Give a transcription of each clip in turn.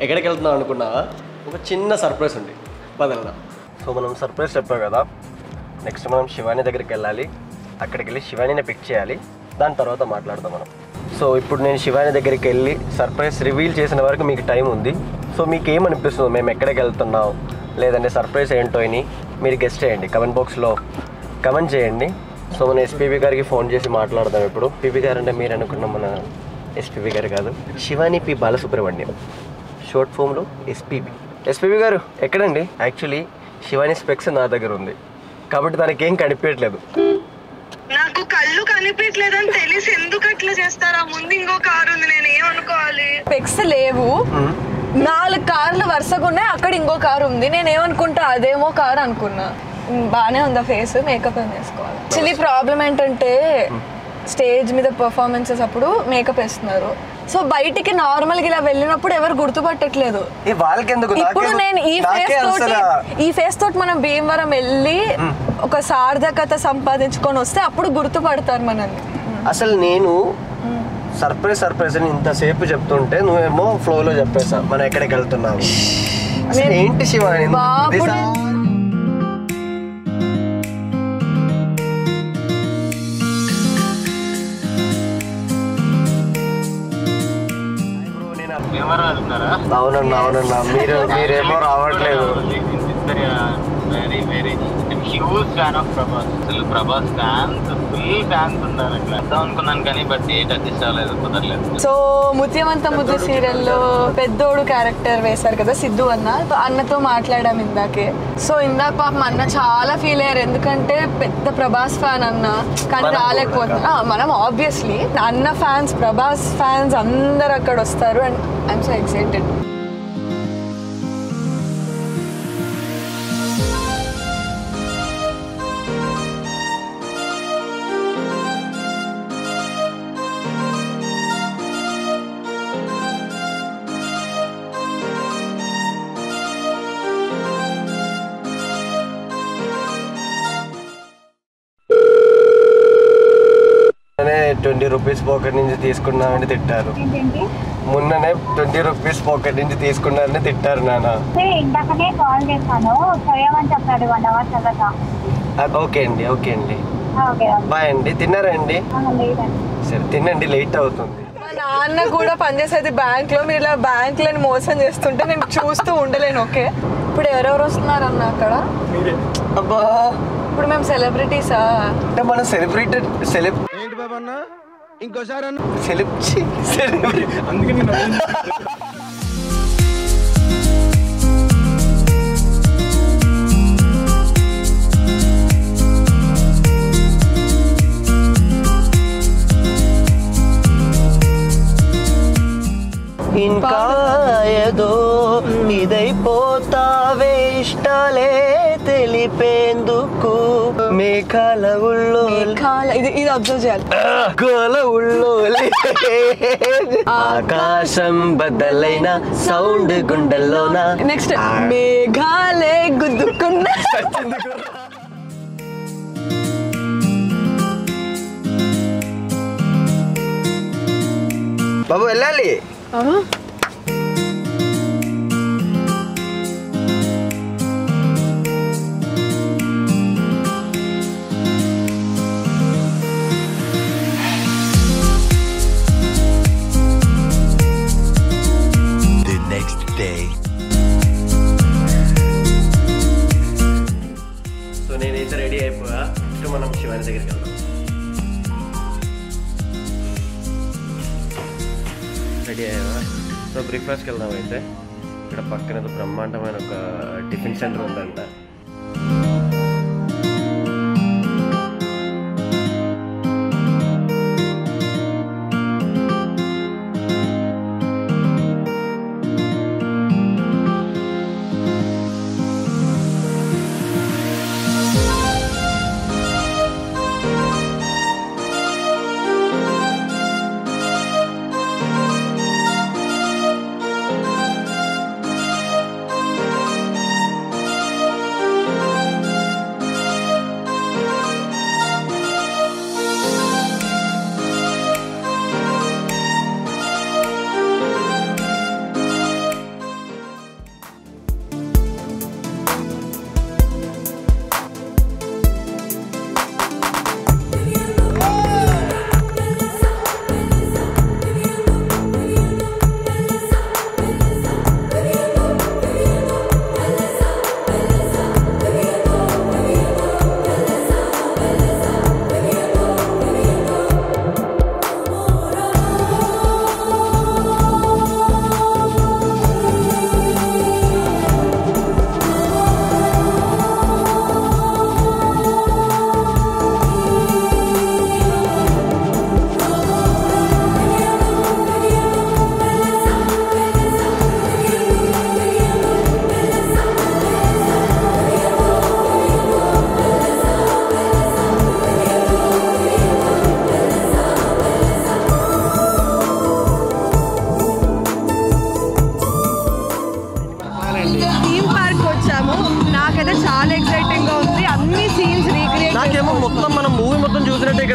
ఎక్కడికి వెళ్తున్నాం అనుకున్నావా ఒక చిన్న సర్ప్రైజ్ ఉంది పదల్లా సో మనం సర్ప్రైజ్ చెప్పావు కదా నెక్స్ట్ మనం శివాని దగ్గరికి వెళ్ళాలి అక్కడికి వెళ్ళి శివానిని పిక్ చేయాలి దాని తర్వాత మాట్లాడదాం మనం సో ఇప్పుడు నేను శివాని దగ్గరికి వెళ్ళి సర్ప్రైజ్ రివీల్ చేసిన వరకు మీకు టైం ఉంది సో మీకు ఏమనిపిస్తుంది మేము ఎక్కడికి వెళ్తున్నాం లేదంటే సర్ప్రైజ్ ఏంటో అని మీరు గెస్ట్ చేయండి కమెంట్ బాక్స్లో కమెంట్ చేయండి సో మన ఎస్పీబీ గారికి ఫోన్ చేసి మాట్లాడదాం ఇప్పుడు పీపీ గారు అంటే మీరు అనుకున్న మన ఎస్పీబీ గారు కాదు శివాని పి బాలసుబ్రహ్మణ్యం షార్ట్ ఫామ్లో ఎస్పీబీ ఎస్పీబీ గారు ఎక్కడండి యాక్చువల్లీ శివాని స్పెక్స్ నా దగ్గర ఉంది కాబట్టి దానికి ఏం కనిపించట్లేదు నాకు కళ్ళు కనిపించలేదని తెలిసి ఎందుకు అట్లా చేస్తారా ముందు ఇంకో కారు ఉంది నేను ఏమనుకోవాలి పెక్స్ లేవు నాలుగు కార్లు వరుసగా ఉన్నాయి అక్కడ ఇంకో కారు ఉంది నేను ఏమనుకుంటా అదేమో కారు అనుకున్నా ఉమ్, బానే ఉందా ఫేస్ మేకప్ ఏం వేసుకోవాలి యాక్చువల్లీ ప్రాబ్లం ఏంటంటే స్టేజ్ మీద పర్ఫార్మెన్సెస్ అప్పుడు మేకప్ వేస్తున్నారు సో బయటికి నార్మల్ గా ఇలా వెళ్ళినప్పుడు ఎవరు గుర్తుపట్టట్లేదు ఏ వాళ్ళకి ఎందుకు ఇప్పుడు నేను ఈ ఫేస్ తోటి ఈ ఫేస్ తోటి మనం భీమవరం వెళ్ళి ఒక సార్థకత సంపాదించుకొని వస్తే అప్పుడు గుర్తుపడతారు మనల్ని అసలు నేను సర్ప్రైజ్ సర్ప్రైజ్ అని ఇంతసేపు చెప్తుంటే నువ్వేమో ఫ్లోలో చెప్పేసా మనం ఎక్కడికి వెళ్తున్నావు అసలు ఏంటి శివాని బాబు దిశ- కెమెరా వెళ్తున్నారా అవునన్నా అవునన్నా మీరు మీరేమో రావట్లేదు very very huge fan of Prabhas అసలు ప్రభాస్ ఫ్యాన్స్ ఫుల్ ఫ్యాన్స్ ఉన్నారు అట్లా వద్దాం అనుకున్నాను కానీ బట్ డేట్ అడ్జస్ట్ అవ్వలేదు కుదరలేదు సో ముత్యమంత ముద్దు సీరియల్లో పెద్దోడు క్యారెక్టర్ వేశారు కదా సిద్ధు అన్న సో అన్నతో మాట్లాడాం ఇందాకే సో ఇందాక పాపం అన్న చాలా ఫీల్ అయ్యారు ఎందుకంటే పెద్ద ప్రభాస్ ఫ్యాన్ అన్న కానీ మనం రాలేకపోతున్నా ఆ, మనం ఆబ్వియస్లీ అన్న ఫ్యాన్స్ ప్రభాస్ ఫ్యాన్స్ అందరు అక్కడ వస్తారు అండ్ ఐఎమ్ సో ఎక్సైటెడ్ మొన్ననే ట్వంటీ రూపీస్ పాకెట్ నుంచి తీసుకున్నామని తిట్టారు మొన్ననే ట్వంటీ రూపీస్ పాకెట్ నుంచి తీసుకున్నారని తిట్టారు నాన్న అంటే ఇందాకనే కాల్ చేశాను చేయమని చెప్పాడు వన్ అవర్ తర్వాత ఆ, ఓకే అండి ఓకే అండి ఓకే బాయ్ అండి తిన్నారా అండి లేదండి సరే తినండి లేట్ అవుతుంది మా నాన్న కూడా పనిచేసేది బ్యాంక్ లో మీరు ఇలా బ్యాంక్ లని మోసం చేస్తుంటే నేను చూస్తూ ఉండలేను ఓకే ఇప్పుడు ఎవరెవరు వస్తున్నారు అన్న అక్కడ అబ్బా ఇప్పుడు మేము సెలబ్రిటీసా అంటే మనం సెలబ్రేటెడ్ సెలబ్ ఏంటి బాబా అన్న ఇంకోసారి అన్న సెలబ్ సెలబ్రేట్ అందుకే నేను ఇంకా ఏదో ఇదైపోతావే ఇష్టాలే తెలిపేందుకు మేఘాల ఉళ్ళో మేఘాల ఇది ఇది అబ్జర్వ్ చేయాలి గోల ఉళ్ళో ఆకాశం బద్దలైన సౌండ్ గుండెల్లోన నెక్స్ట్ మేఘాలే గుద్దుకున్న బాబు వెళ్ళాలి The next day. సో నేనైతే రెడీ అయిపోయా నెక్స్ట్ మనం శివాని దగ్గరికి వెళ్దాం రెడీ అయ్యావా సో బ్రేక్ఫాస్ట్కి వెళ్దాం అయితే ఇక్కడ పక్కన ఏదో బ్రహ్మాండమైన ఒక టిఫిన్ సెంటర్ ఉందంట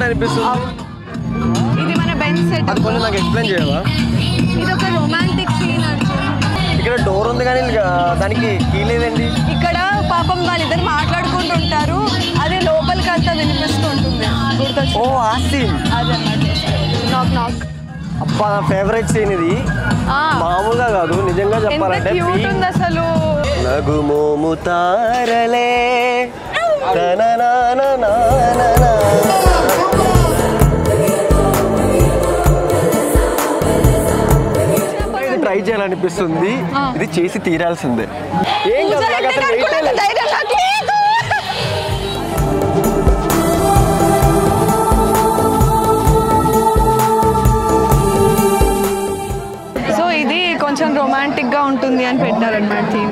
అనిపిస్తుంది ఇది మన బెంచ్ సెట్ అది కొంచెం నాకు ఎక్స్ప్లెయిన్ చేయవా ఇది ఒక రొమాంటిక్ సీన్ ఇక్కడ డోర్ ఉంది కానీ ఆ, దానికి కీ లేదండి ఇక్కడ పాపం వాళ్ళిద్దరు మాట్లాడుకుంటుంటారు అదే లోపలికి అంతా వినిపిస్తుంటుంది గుర్తొచ్చి ఓ ఆ సీన్ అదన్నమాట నాక్ నాక్ అబ్బా నా ఫేవరెట్ సీన్ ఇది మామూలుగా కాదు నిజంగా ఎంత చెప్పాలంటే క్యూట్ ఉంది అసలు నగుమోము తారలే తననాననాననా. ఇది ట్రై చేయాలనిపిస్తుంది ఇది చేసి తీరాల్సిందే ఏం కాదు నాకు అసలు వెయిటే లేదు. ధైర్యం నాకు లేదు. సో ఇది కొంచెం రొమాంటిక్ గా ఉంటుంది అని పెట్టారన్నమాట థీమ్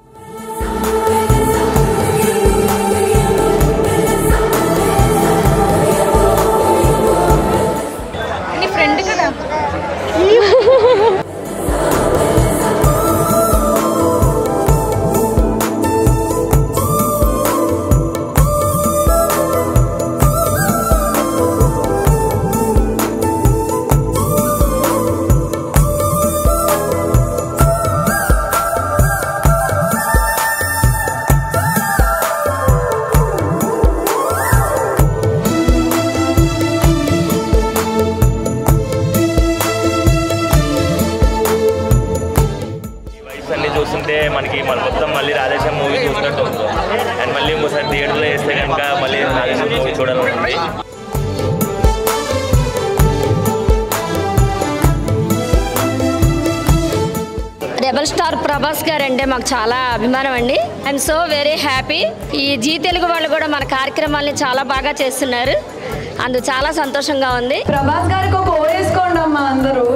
నీ ఫ్రెండ్ కదా వైబ్స్ అన్ని చూస్తుంటే మనకి మన మొత్తం మళ్ళీ రాధేశ్యామ్ మూవీ చూసినట్టు ఉంటుంది అండ్ మళ్ళీ ఇంకోసారి థియేటర్లో వేస్తే కనుక మళ్ళీ రాధేశ్యామ్ మూవీ చూడాలని ఉంది రెబల్ స్టార్ ప్రభాస్ గారు అంటే మాకు చాలా అభిమానం అండి ఐఎమ్ సో వెరీ హ్యాపీ ఈ జీ తెలుగు వాళ్ళు కూడా మన కార్యక్రమాల్ని చాలా బాగా చేస్తున్నారు అందు చాలా సంతోషంగా ఉంది ప్రభాస్ గారికి ఒక ఓరేసుకోండి అమ్మా అందరూ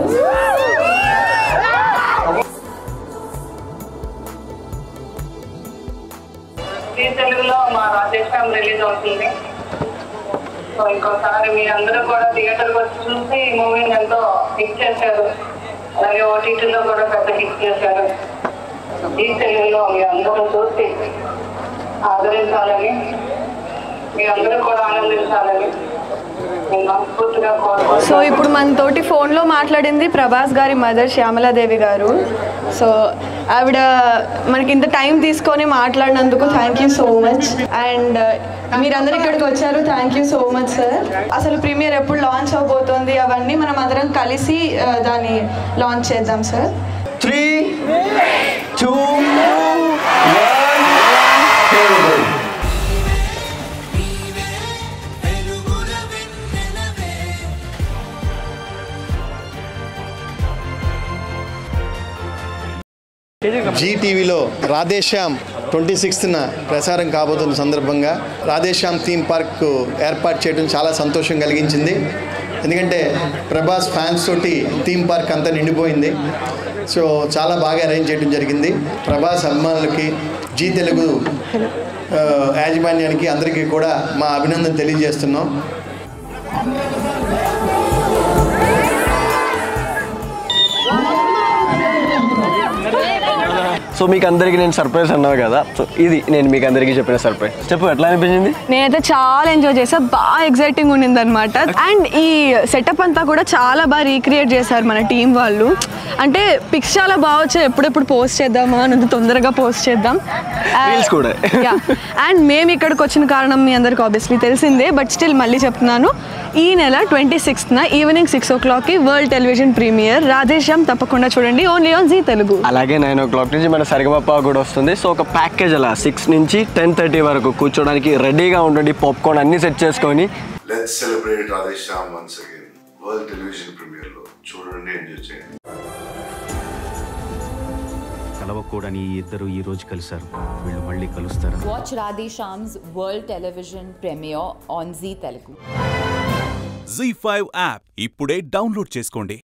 ఈ తెలుగులో మా రాజేశ్వరం రిలీజ్ అవుతుంది సో ఇంకోసారి మీరందరూ కూడా థియేటర్కి వచ్చి చూసి ఈ మూవీని ఎంతో హిట్ చేశారు అలాగే ఓటీటీలో కూడా పెద్ద హిట్ చేశారు ఈ తెలుగులో మీ అందరూ చూసి ఆదరించాలని మీరందరూ కూడా ఆనందించాలని నేను మనస్ఫూర్తిగా సో కోరుకుంటున్నాను ఇప్పుడు మన తోటి ఫోన్లో మాట్లాడింది ప్రభాస్ గారి మదర్ శ్యామలాదేవి గారు సో ఆవిడ మనకి ఇంత టైం తీసుకొని మాట్లాడినందుకు thank you so much and మీరందరూ ఇక్కడికి వచ్చారు thank you so much sir అసలు ప్రీమియర్ ఎప్పుడు లాంచ్ అవబోతోంది అవన్నీ మనం అందరం కలిసి ఆ, దాన్ని లాంచ్ చేద్దాం సార్ త్రీ టూ జీ టీవీలో రాధేశ్యామ్ ట్వంటీ సిక్స్త్న ప్రసారం కాబోతున్న సందర్భంగా రాధేశ్యామ్ థీమ్ పార్క్ ఏర్పాటు చేయడం చాలా సంతోషం కలిగించింది ఎందుకంటే ప్రభాస్ ఫ్యాన్స్ తోటి థీమ్ పార్క్ అంతా నిండిపోయింది సో చాలా బాగా అరేంజ్ చేయడం జరిగింది ప్రభాస్ అభిమానులకి జీ తెలుగు ఆ, యాజమాన్యానికి అందరికీ కూడా మా అభినందన తెలియజేస్తున్నాం సో మీకు అందరికి నేను సర్ప్రైజ్ అన్నావు కదా సో ఇది నేను మీకు అందరికీ చెప్పిన సర్ప్రైజ్ చెప్పు ఎట్లా అనిపించింది నేనైతే చాలా ఎంజాయ్ చేసా బాగా ఎగ్జైటింగ్ ఉండింది అనమాట అండ్ ఈ సెటప్ అంతా కూడా చాలా బాగా రీక్రియేట్ చేశారు మన టీం వాళ్ళు అంటే పిక్స్ చాలా బాగా వచ్చాయి ఎప్పుడెప్పుడు పోస్ట్ చేద్దామా అని తొందరగా పోస్ట్ చేద్దాం Reels కూడా. అండ్ మేము ఇక్కడికి వచ్చిన కారణం మీ అందరికి ఆబ్వియస్లీ తెలిసిందే బట్ స్టిల్ మళ్ళీ చెప్తున్నాను ఈ నెల ట్వంటీ సిక్స్త్న ఈవినింగ్ సిక్స్ ఓ క్లాక్కి వరల్డ్ టెలివిజన్ ప్రీమియర్ రాధేశ్యామ్ తప్పకుండా చూడండి ఓన్లీ ఆన్ జీ తెలుగు అలాగే నైన్ ఓ క్లాక్ నుంచి మన సరిగమప్ప కూడా వస్తుంది సో ఒక ప్యాకేజ్ అలా సిక్స్ నుంచి టెన్ థర్టీ వరకు కూర్చోడానికి రెడీగా ఉండండి పాప్కార్న్ అన్ని సెట్ చేసుకొని let's celebrate Radhe Shyam once again world television premiere లో చూడండి ఎంజాయ్ చేయండి కలవకూడని ఈ ఇద్దరు ఈ రోజు కలిశారు వీళ్ళు మళ్ళీ కలుస్తారు Watch Radhesham's World Television premiere on Zee Telugu. Zee five app ఇప్పుడే డౌన్లోడ్ చేసుకోండి